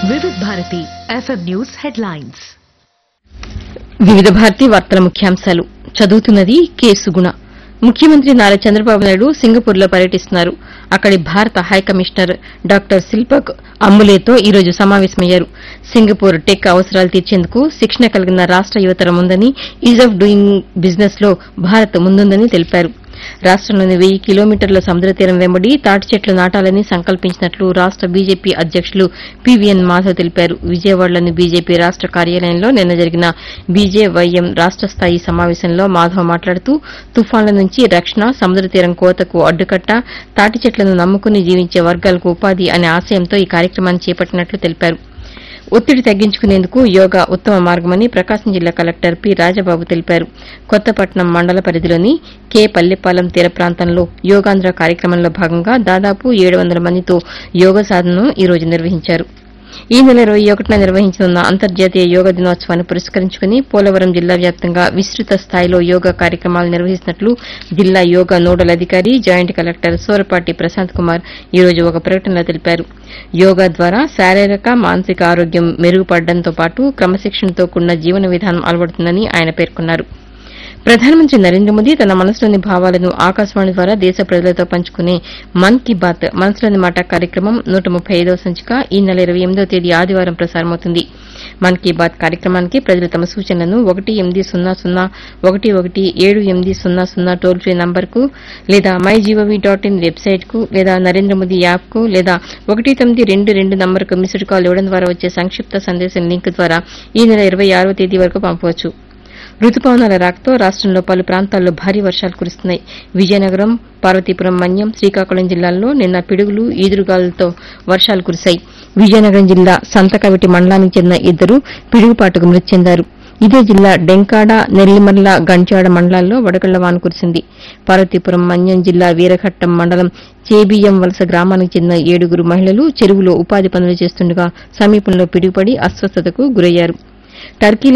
వివిధ Bharati FM news headlines వివిధ భారతి వార్తల ముఖ్యాంశాలు చదువుతున్నది కె సుగుణ ముఖ్యమంత్రి నారా చంద్రబాబు నాయుడు సింగపూర్లో పర్యటిస్తున్నారు అక్కడి భారత హైకమిషనర్ డాక్టర్ శిల్పక్ అంబులేతో ఈ రోజు సమావేశమయ్యారు సింగపూర్ టెక్ అవసరాలు తీర్చేందుకు శిక్షణ కలిగిన రాష్ట యువతరం ఉందని ఈజ్ ఆఫ్ డూయింగ్ బిజినెస్ లో భారత్ ముందుందని తెలిపారు రాష్టంలోని వెయ్యి కిలోమీటర్ల సముద్ర తీరం వెంబడి తాటి చెట్లు నాటాలని సంకల్పించినట్లు రాష్ట బీజేపీ అధ్యకులు పీవీఎన్ మాధవ్ తెలిపారు విజయవాడలోని బీజేపీ రాష్ట కార్యాలయంలో నిన్న జరిగిన బీజేవైఎం రాష్ట స్థాయి సమావేశంలో మాధవ్ మాట్లాడుతూ తుఫాన్ల నుంచి రక్షణ సముద్ర తీరం కోతకు అడ్డుకట్ట తాటి చెట్లను నమ్ముకుని జీవించే వర్గాలకు ఉపాధి అనే ఆశయంతో ఈ కార్యక్రమాన్ని చేపట్టినట్లు తెలిపారు ఒత్తిడి తగ్గించుకునేందుకు యోగా ఉత్తమ మార్గమని ప్రకాశం జిల్లా కలెక్టర్ పి రాజబాబు తెలిపారు కొత్తపట్నం మండల పరిధిలోని కె పల్లెపాలెం తీర ప్రాంతంలో యోగాంధ్ర కార్యక్రమంలో భాగంగా దాదాపు ఏడు వందల మందితో యోగ సాధనను ఈ రోజు నిర్వహించారు ఈ నెల ఇరవై ఒకటిన నిర్వహించనున్న అంతర్జాతీయ యోగా దినోత్సవాన్ని పురస్కరించుకుని పోలవరం జిల్లా వ్యాప్తంగా విస్తృత స్థాయిలో యోగా కార్యక్రమాలు నిర్వహిస్తున్నట్లు జిల్లా యోగా నోడల్ అధికారి జాయింట్ కలెక్టర్ సూరపాటి ప్రశాంత్ కుమార్ ఈ రోజు ఒక ప్రకటనలో తెలిపారు యోగా ద్వారా శారీరక మానసిక ఆరోగ్యం మెరుగుపడడంతో పాటు క్రమశిక్షణతో కూడిన జీవన విధానం అలవడుతుందని ఆయన పేర్కొన్నారు ప్రధానమంత్రి నరేంద్ర మోదీ తన మనసులోని భావాలను ఆకాశవాణి ద్వారా దేశ ప్రజలతో పంచుకునే మన్ కీ బాత్ మనసులోని మాట కార్యక్రమం నూట ముప్పై ఐదవ సంచిక ఈ నెల ఇరవై ఎనిమిదవ తేదీ ఆదివారం ప్రసారమవుతుంది మన్ కీ బాత్ కార్యక్రమానికి ప్రజలు తమ సూచనలను ఒకటి ఎనిమిది సున్నా సున్నా ఒకటి ఒకటి ఏడు ఎనిమిది సున్నా సున్నా టోల్ ఫ్రీ నంబర్కు లేదా మై జీఓవీ డాట్ ఇన్ వెబ్సైట్కు లేదా నరేంద్ర మోదీ యాప్కు లేదా ఒకటి తొమ్మిది రెండు రెండు నంబర్కు మిస్డ్ కాల్ ఇవ్వడం ద్వారా వచ్చే సంక్షిప్త సందేశం లింక్ ద్వారా ఈ నెల ఇరవై ఆరవ తేదీ వరకు పంపవచ్చు రుతుపవనాల రాకతో రాష్టంలో పలు ప్రాంతాల్లో భారీ వర్షాలు కురుస్తున్నాయి విజయనగరం పార్వతీపురం మన్యం శ్రీకాకుళం జిల్లాల్లో నిన్న పిడుగులు ఈదురుగాలులతో వర్షాలు కురిశాయి విజయనగరం జిల్లా సంతకవిటి మండలానికి చెందిన ఇద్దరు పిడుగుపాటుకు మృతి చెందారు ఇదే జిల్లా డెంకాడ నెల్లిమర్ల గంట్యాడ మండలాల్లో వడగళ్ల వాన కురిసింది పార్వతీపురం మన్యం జిల్లా వీరఘట్టం మండలం చేబియ్యం వలస గ్రామానికి చెందిన ఏడుగురు మహిళలు చెరువులో ఉపాధి పనులు చేస్తుండగా సమీపంలో పిడుగుపడి అస్వస్థతకు గురయ్యారు టర్కీలో